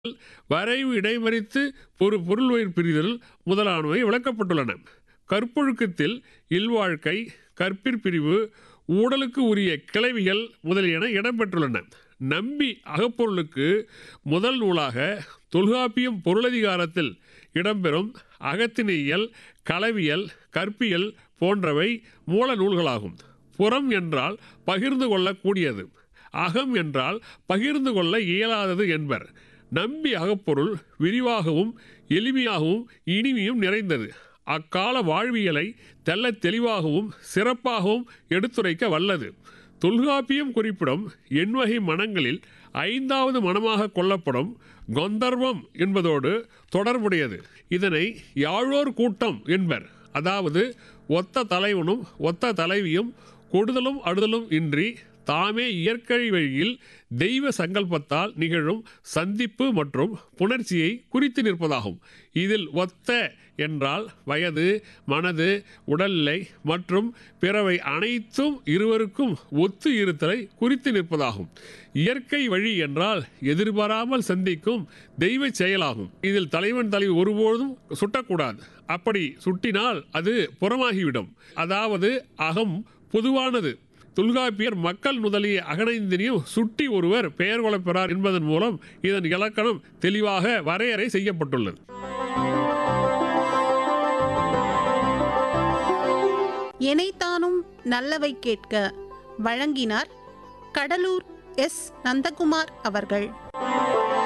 வரைவு இடைமறித்து ஒரு பொருள்வயிர் பிரிதல் முதலானவை விளக்கப்பட்டுள்ளன கற்பொழுக்கத்தில் இல்வாழ்க்கை கற்பிற்பிரிவு ஊடலுக்கு உரிய கிளவிகள் முதலியன இடம்பெற்றுள்ளன நம்பி அகப்பொருளுக்கு முதல் நூலாக தொல்காப்பியம் பொருளதிகாரத்தில் இடம்பெறும் அகத்திணையியல் களவியல் கற்பியல் போன்றவை மூல நூல்களாகும் புறம் என்றால் பகிர்ந்து கொள்ளக்கூடியது அகம் என்றால் பகிர்ந்து கொள்ள இயலாதது என்பர் நம்பி அகப்பொருள் விரிவாகவும் எளிமையாகவும் இனிமையும் நிறைந்தது அக்கால வாழ்வியலை தெள்ளத் தெளிவாகவும் சிறப்பாகவும் எடுத்துரைக்க வல்லது தொல்காப்பியம் குறிப்பிடும் எண்வகை மனங்களில் ஐந்தாவது மனமாக கொள்ளப்படும் கொந்தர்வம் என்பதோடு தொடர்புடையது இதனை யாழோர் கூட்டம் என்பர் அதாவது ஒத்த தலைவனும் ஒத்த தலைவியும் கொடுதலும் அடுதலும் இன்றி தாமே இயற்கை வழியில் தெய்வ சங்கல்பத்தால் நிகழும் சந்திப்பு மற்றும் புணர்ச்சியை குறித்து நிற்பதாகும் இதில் ஒத்த என்றால் வயது மனது உடல்நிலை மற்றும் பிறவை அனைத்தும் இருவருக்கும் ஒத்து இருத்தலை குறித்து நிற்பதாகும் இயற்கை வழி என்றால் எதிர்பாராமல் சந்திக்கும் தெய்வ செயலாகும் இதில் தலைவன் தலைவி ஒருபோதும் சுட்டக்கூடாது அப்படி சுட்டினால் அது புறமாகிவிடும் அதாவது அகம் பொதுவானது தொல்காப்பியர் மக்கள் முதலிய அகனைந்தினியும் சுட்டி ஒருவர் பெயர் கொள்ளப்பெறார் என்பதன் மூலம் இதன் இலக்கணம் தெளிவாக வரையறை செய்யப்பட்டுள்ளது எனைத்தானும் நல்லவை கேட்க வழங்கினார் கடலூர் எஸ் நந்தகுமார் அவர்கள்